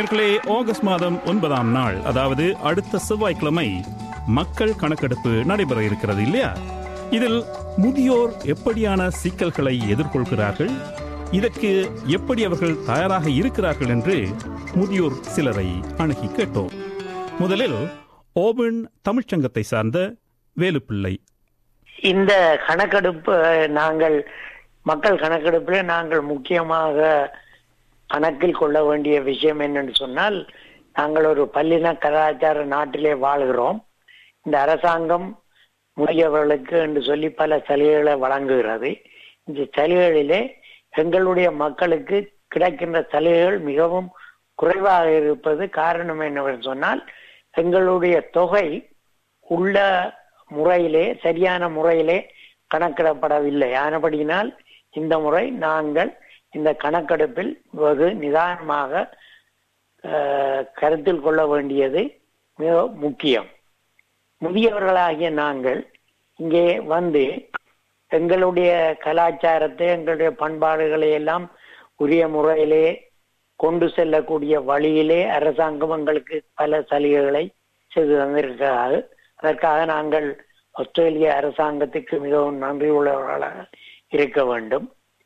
நேர்களே ஆகஸ்ட் மாதம் ஒன்பதாம் நாள் அதாவது அடுத்த செவ்வாய்க்கிழமை மக்கள் கணக்கெடுப்பு நடைபெற இருக்கிறது இல்லையா இதில் முதியோர் எப்படியான சிக்கல்களை எதிர்கொள்கிறார்கள் இதற்கு எப்படி அவர்கள் தயாராக இருக்கிறார்கள் என்று முதியோர் சிலரை அணுகி கேட்டோம் முதலில் ஓபன் தமிழ்ச்சங்கத்தை சார்ந்த வேலுப்பிள்ளை இந்த கணக்கெடுப்பு நாங்கள் மக்கள் கணக்கெடுப்பில் நாங்கள் முக்கியமாக கணக்கில் கொள்ள வேண்டிய விஷயம் என்னன்னு சொன்னால் நாங்கள் ஒரு பல்லின கலாச்சார நாட்டிலே வாழ்கிறோம் இந்த அரசாங்கம் முதியவர்களுக்கு என்று சொல்லி பல சலுகைகளை வழங்குகிறது இந்த சலுகைகளிலே எங்களுடைய மக்களுக்கு கிடைக்கின்ற சலுகைகள் மிகவும் குறைவாக இருப்பது காரணம் என்னவென்று சொன்னால் எங்களுடைய தொகை உள்ள முறையிலே சரியான முறையிலே கணக்கிடப்படவில்லை ஆனபடியினால் இந்த முறை நாங்கள் இந்த கணக்கெடுப்பில் வெகு நிதானமாக அஹ், கருத்தில் கொள்ள வேண்டியது மிக முக்கியம் முதியவர்களாகிய நாங்கள் இங்கே வந்து எங்களுடைய கலாச்சாரத்தை எங்களுடைய பண்பாடுகளை எல்லாம் உரிய முறையிலே கொண்டு செல்லக்கூடிய வழியிலே அரசாங்கம் எங்களுக்கு பல சலுகைகளை செய்து தந்திருக்கிறார்கள் அதற்காக நாங்கள் ஆஸ்திரேலிய அரசாங்கத்துக்கு மிகவும் நன்றி உள்ளவர்களாக இருக்க வேண்டும்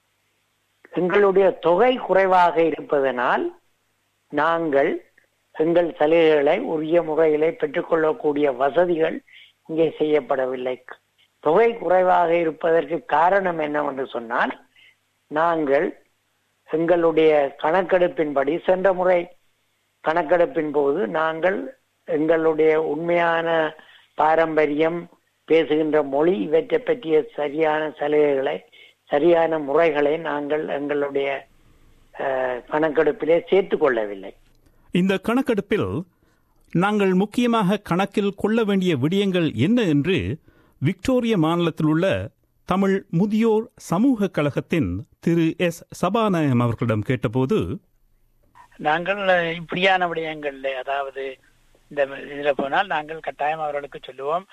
எங்களுடைய தொகை குறைவாக இருப்பதனால் நாங்கள் எங்கள் சலுகைகளை உரிய முறையிலே பெற்றுக்கொள்ளக்கூடிய வசதிகள் இங்கே செய்யப்படவில்லை தொகை குறைவாக இருப்பதற்கு காரணம் என்னவென்று சொன்னால் நாங்கள் எங்களுடைய கணக்கெடுப்பின்படி சென்ற முறை கணக்கெடுப்பின் போது நாங்கள் எங்களுடைய உண்மையான பாரம்பரியம் பேசுகின்ற மொழி இவற்றை பற்றிய சரியான சலுகைகளை சரியான முறைகளை நாங்கள் எங்களுடைய அஹ், கணக்கெடுப்பிலே சேர்த்துக் கொள்ளவில்லை இந்த கணக்கெடுப்பில் நாங்கள் முக்கியமாக கணக்கில் கொள்ள வேண்டிய விடயங்கள் என்ன என்று விக்டோரிய மாநிலத்தில் உள்ள தமிழ் முதியோர் சமூக கழகத்தின் திரு எஸ் சபாநாயகம் அவர்களிடம் கேட்டபோது நாங்கள் அஹ், இப்படியான விடயங்கள்ல அதாவது இந்த இதுல போனால் நாங்கள் கட்டாயம் அவர்களுக்கு சொல்லுவோம்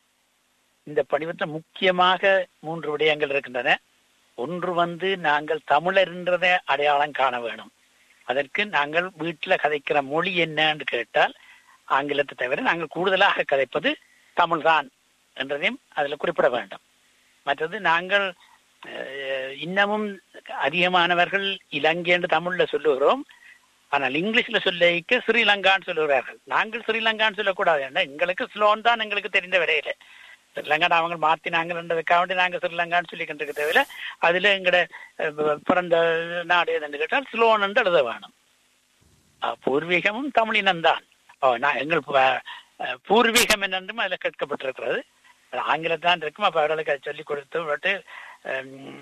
இந்த படிவத்தில் முக்கியமாக மூன்று விடயங்கள் இருக்கின்றன ஒன்று வந்து நாங்கள் தமிழர் என்றதை அடையாளம் காண வேணும் அதற்கு நாங்கள் வீட்டுல கதைக்கிற மொழி என்னன்னு கேட்டால் ஆங்கிலத்தை தவிர நாங்கள் கூடுதலாக கதைப்பது தமிழ்தான் என்றதையும் அதுல குறிப்பிட வேண்டும் மற்றது நாங்கள் அஹ், இன்னமும் அதிகமானவர்கள் இலங்கை என்று தமிழ்ல சொல்லுகிறோம் ஆனால் இங்கிலீஷ்ல சொல்லிக்க ஸ்ரீலங்கான்னு சொல்லுகிறார்கள் நாங்கள் ஸ்ரீலங்கான்னு சொல்லக்கூடாது ஏன்னா எங்களுக்கு ஸ்லோன் தான் எங்களுக்கு தெரிந்த வரையில ஸ்ரீலங்கா அவங்க மாத்தினாங்கன்றதுக்காக வேண்டி நாங்க ஸ்ரீலங்கான்னு சொல்லிக்கிட்டு இருக்க தேவையில்ல அதுல எங்கட அஹ், பிறந்த நாடு எதுன்னு கேட்டால் ஸ்லோன் என்று எழுத வேணும் அஹ், பூர்வீகமும் தமிழினம்தான் ஓ, நான் எங்கள் பு- அஹ், பூர்வீகம் என்னென்றும் அதுல கேட்கப்பட்டிருக்கிறது அது ஆங்கிலத்தான் இருக்கும் அப்ப அவர்களுக்கு அதை சொல்லிக் கொடுத்து விட்டு ஹம்,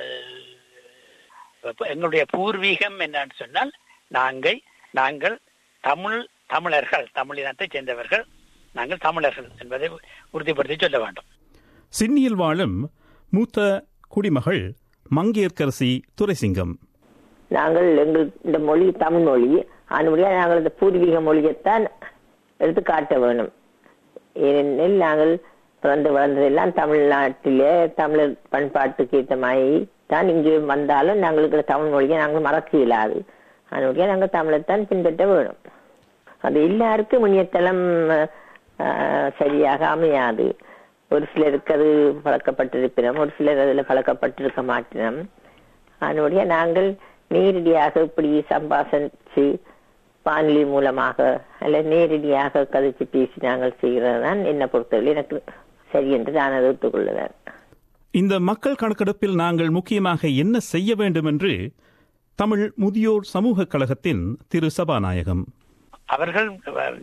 அஹ், இப்ப எங்களுடைய பூர்வீகம் என்னன்னு சொன்னால் நாங்கள் நாங்கள் தமிழ் தமிழர்கள் தமிழினத்தைச் சேர்ந்தவர்கள் நாங்கள் தமிழர்கள் என்பதை உறுதிப்படுத்தி சொல்ல வேண்டும் சிட்னியில் வாழும் மூத்த குடிமகள் மங்கையர்க்கரசி துரைசிங்கம் நாங்கள் எங்கள் இந்த மொழி தமிழ் மொழி ஆனபடியா நாங்கள் இந்த பூர்வீக மொழியைத்தான் எடுத்து காட்ட வேணும் ஏனெனில் நாங்கள் பிறந்து வளர்ந்ததெல்லாம் தமிழ்நாட்டிலே தமிழர் பண்பாட்டுக்கு ஏற்ற மாதிரி தான் இங்கு வந்தாலும் நாங்களுக்கு தமிழ் மொழியை நாங்கள் மறக்க இயலாது அதனுடைய நாங்கள் தமிழைத்தான் பின்பற்ற வேணும் அது எல்லாருக்கும் இணையதளம் அஹ், சரியாக அமையாது ஒரு சிலருக்கு அது பழக்கப்பட்டிருக்கிறோம் ஒரு சிலர் அதில் பழக்கப்பட்டிருக்க மாட்டினோம் அதனுடைய நாங்கள் நேரடியாக இப்படி சம்பாஷிச்சு வானொலி மூலமாக அல்ல நேரடியாக கதைச்சு பேசி நாங்கள் செய்கிறது தான் என்னை பொறுத்தவரை எனக்கு சரி என்று நான் அதை ஒத்துக்கொள்ளுவேன் இந்த மக்கள் கணக்கெடுப்பில் நாங்கள் முக்கியமாக என்ன செய்ய வேண்டும் என்று தமிழ் முதியோர் சமூக கழகத்தின் திரு சபாநாயகம் அவர்கள் அஹ்,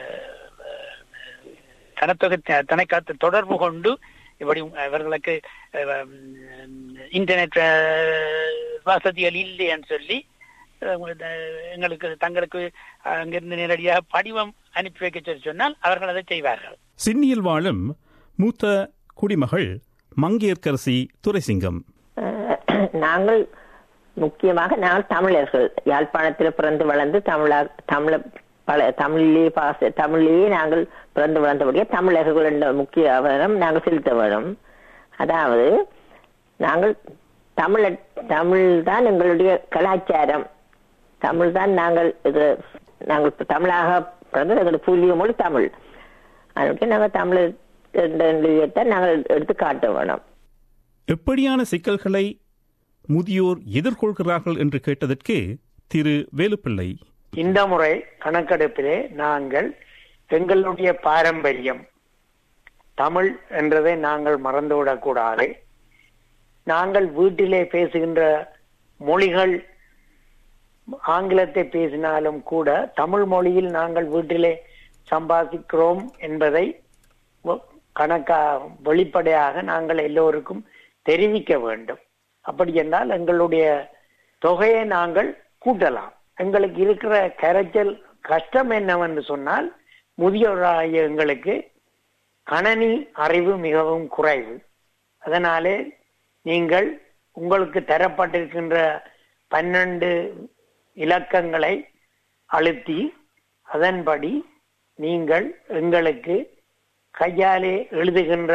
தனத்தொகை தனக்காத்து தொடர்பு கொண்டு இப்படி அவர்களுக்கு அஹ், இன்டர்நெட் அஹ், வசதிகள் இல்லைன்னு சொல்லி அஹ், எங்களுக்கு தங்களுக்கு அங்கிருந்து நேரடியாக படிவம் அனுப்பி வைக்க சொல்லி சொன்னால் அவர்கள் அதை செய்வார்கள் சிட்னியில் வாழும் மூத்த குடிமகள் மங்கையர்க்கரசி துரைசிங்கம் அஹ் நாங்கள் முக்கியமாக நாங்கள் தமிழர்கள் யாழ்ப்பாணத்தில் பிறந்து வளர்ந்து தமிழா தமிழ பல தமிழிலேயே பாச தமிழிலேயே நாங்கள் பிறந்து வளர்ந்தபடியே தமிழர்கள் என்ற முக்கிய அவரம் நாங்கள் செலுத்த வேணும் அதாவது நாங்கள் தமிழ தமிழ் தான் எங்களுடைய கலாச்சாரம் தமிழ் தான் நாங்கள் இது நாங்கள் இப்ப தமிழாக பிறந்தது எங்களோட பூர்வீக மொழி தமிழ் அதனால நாங்கள் தமிழ் தான் நாங்கள் எடுத்து காட்ட வேணும் எப்படியான சிக்கல்களை முதியோர் எதிர்கொள்கிறார்கள் என்று கேட்டதற்கு திரு வேலுப்பிள்ளை இந்த முறை கணக்கெடுப்பிலே நாங்கள் எங்களுடைய பாரம்பரியம் தமிழ் என்றதை நாங்கள் மறந்துவிடக்கூடாது நாங்கள் வீட்டிலே பேசுகின்ற மொழிகள் ஆங்கிலத்தை பேசினாலும் கூட தமிழ் மொழியில் நாங்கள் வீட்டிலே சம்பாதிக்கிறோம் என்பதை வ- கணக்கா வெளிப்படையாக நாங்கள் எல்லோருக்கும் தெரிவிக்க வேண்டும் அப்படி என்றால் எங்களுடைய தொகையை நாங்கள் கூட்டலாம் எங்களுக்கு இருக்கிற கரைச்சல் கஷ்டம் என்னவென்று சொன்னால் முதியோராகிய எங்களுக்கு கணனி அறிவு மிகவும் குறைவு அதனாலே நீங்கள் உங்களுக்கு தரப்பட்டிருக்கின்ற பன்னெண்டு இலக்கங்களை அழுத்தி அதன்படி நீங்கள் எங்களுக்கு கையாலே எழுதுகின்ற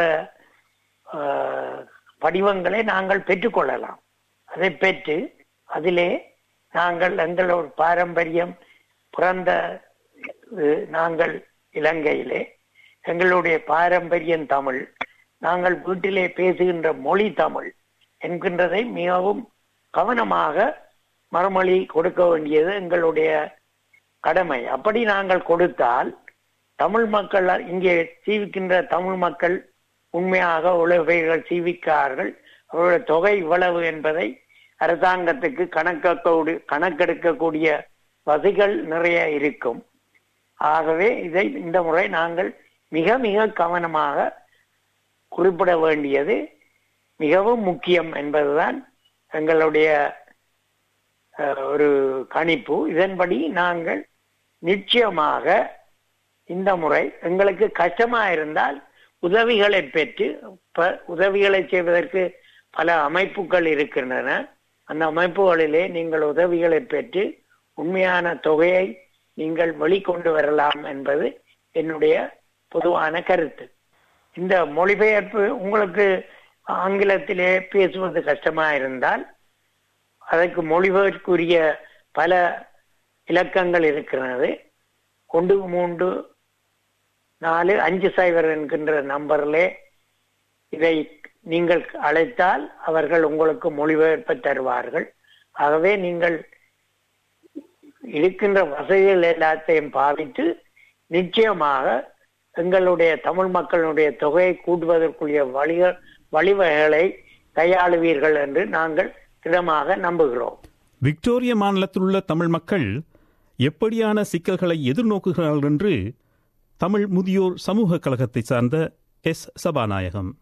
ஆஹ், படிவங்களை நாங்கள் பெற்றுக்கொள்ளலாம் அதை பெற்று அதிலே நாங்கள் எங்களோட பாரம்பரியம் பிறந்த அஹ், நாங்கள் இலங்கையிலே எங்களுடைய பாரம்பரியம் தமிழ் நாங்கள் வீட்டிலே பேசுகின்ற மொழி தமிழ் என்கின்றதை மிகவும் கவனமாக மறுமொழி கொடுக்க வேண்டியது எங்களுடைய கடமை அப்படி நாங்கள் கொடுத்தால் தமிழ் மக்கள் இங்கே சீவிக்கின்ற தமிழ் மக்கள் உண்மையாக உழவைகள் சீவிக்கார்கள் அவருடைய தொகை இவ்வளவு என்பதை அரசாங்கத்துக்கு கணக்கோடு கணக்கெடுக்கக்கூடிய வசதிகள் நிறைய இருக்கும் ஆகவே இதை இந்த முறை நாங்கள் மிக மிக கவனமாக குறிப்பிட வேண்டியது மிகவும் முக்கியம் என்பதுதான் எங்களுடைய அஹ், ஒரு கணிப்பு இதன்படி நாங்கள் நிச்சயமாக இந்த முறை எங்களுக்கு கஷ்டமா இருந்தால் உதவிகளை பெற்று ப- உதவிகளை செய்வதற்கு பல அமைப்புகள் இருக்கின்றன அந்த அமைப்புகளிலே நீங்கள் உதவிகளை பெற்று உண்மையான தொகையை நீங்கள் வெளிக்கொண்டு வரலாம் என்பது என்னுடைய பொதுவான கருத்து இந்த மொழிபெயர்ப்பு உங்களுக்கு ஆங்கிலத்திலே பேசுவது கஷ்டமா இருந்தால் அதற்கு மொழிபெயர்க்குரிய பல இலக்கங்கள் இருக்கிறது ஒன்று மூன்று நாலு அஞ்சு சைபர் என்கின்ற நம்பரிலே இதை நீங்கள் அழைத்தால் அவர்கள் உங்களுக்கு மொழிபெயர்ப்பு தருவார்கள் ஆகவே நீங்கள் இருக்கின்ற வசதிகள் எல்லாத்தையும் பாவித்து நிச்சயமாக எங்களுடைய தமிழ் மக்களுடைய தொகையை கூட்டுவதற்குரிய வழிகள் வழிவகைகளை கையாளுவீர்கள் என்று நாங்கள் திடமாக நம்புகிறோம் விக்டோரிய மாநிலத்தில் உள்ள தமிழ் மக்கள் எப்படியான சிக்கல்களை எதிர்நோக்குகிறார்கள் என்று தமிழ் முதியோர் சமூக கழகத்தை சார்ந்த எஸ் சபாநாயகம்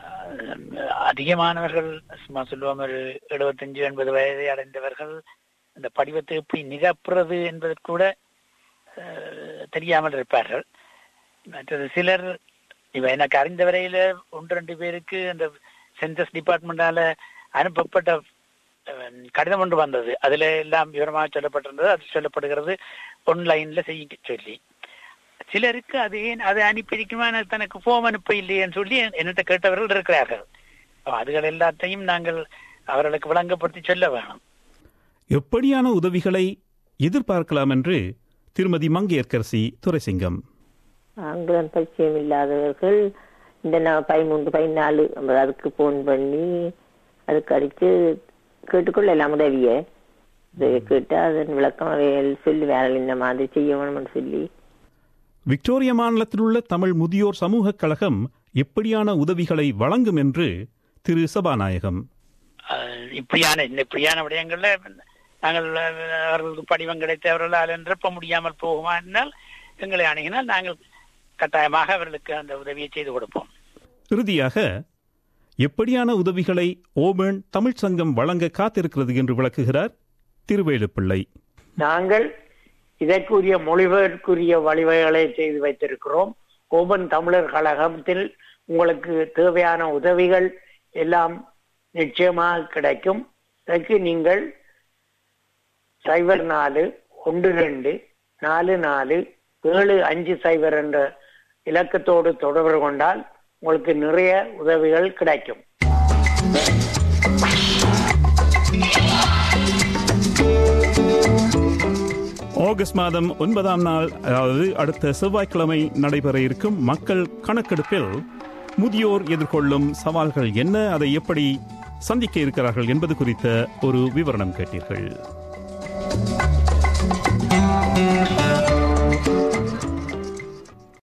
அதிகமானவர்கள் சும்மா சொல்லுவோம் ஒரு எழுபத்தஞ்சு எண்பது வயதை அடைந்தவர்கள் இந்த படிவத்தை எப்படி நிரப்புறது என்பது கூட அஹ், தெரியாமல் இருப்பார்கள் மற்றது சிலர் இவ எனக்கு அறிந்த வரையில ஒன்று ரெண்டு பேருக்கு அந்த சென்சஸ் டிபார்ட்மெண்டால அனுப்பப்பட்ட அஹ், கடிதம் ஒன்று வந்தது அதுல எல்லாம் விவரமாக சொல்லப்பட்டிருந்தது அது சொல்லப்படுகிறது ஒன்லைன்ல செய்ய சொல்லி சிலருக்கு அது ஏன் அதை அனுப்பியிருக்குமா எனக்கு தனக்கு போம் அனுப்ப இல்லையேன்னு சொல்லி என்னிட்ட கேட்டவர்கள் இருக்கிறார்கள் அப்ப அதுகள் எல்லாத்தையும் நாங்கள் அவர்களுக்கு விளங்கப்படுத்தி சொல்ல வேணும் எப்படியான உதவிகளை எதிர்பார்க்கலாம் என்று திருமதி மங்கையர்கரசி துரைசிங்கம் ஆங்கிலம் பரிச்சயம் இல்லாதவர்கள் இந்த நான் பதிமூன்று பதினாலு நம்ம அதுக்கு போன் பண்ணி அதுக்கு அடிச்சு கேட்டுக்கொள்ளலாம் உதவிய உதவியை கேட்டு அதன் விளக்கம் அவைகள் சொல்லி வேலை இந்த மாதிரி செய்ய வேணும்னு சொல்லி விக்டோரிய மாநிலத்தில் உள்ள தமிழ் முதியோர் சமூக கழகம் எப்படியான உதவிகளை வழங்கும் என்று திரு சபாநாயகம் அஹ் இப்படியான இந்த இப்படியான விடயங்கள்ல நாங்கள் அஹ், அவர்களுக்கு படிவம் கிடைத்து அவர்களால் நிரப்ப முடியாமல் போகுமா என்றால் எங்களை அணுகினால் நாங்கள் கட்டாயமாக அவர்களுக்கு அந்த உதவியை செய்து கொடுப்போம் இறுதியாக எப்படியான உதவிகளை ஓபன் தமிழ் சங்கம் வழங்க காத்திருக்கிறது என்று விளக்குகிறார் திருவேலுப்பிள்ளை நாங்கள் இதற்குரிய மொழிபெயர்க்குரிய வழிவகைகளை செய்து வைத்திருக்கிறோம் ஓபன் தமிழர் கழகத்தில் உங்களுக்கு தேவையான உதவிகள் எல்லாம் நிச்சயமாக கிடைக்கும் இதற்கு நீங்கள் சைபர் நாலு ஒன்று ரெண்டு நாலு நாலு ஏழு அஞ்சு சைபர் என்ற இலக்கத்தோடு தொடர்பு கொண்டால் உங்களுக்கு நிறைய உதவிகள் கிடைக்கும் ஆகஸ்ட் மாதம் ஒன்பதாம் நாள் அதாவது அடுத்த செவ்வாய்க்கிழமை நடைபெற இருக்கும் மக்கள் கணக்கெடுப்பில் முதியோர் எதிர்கொள்ளும் சவால்கள் என்ன அதை எப்படி சந்திக்க இருக்கிறார்கள் என்பது குறித்த ஒரு விவரணம் கேட்டீர்கள்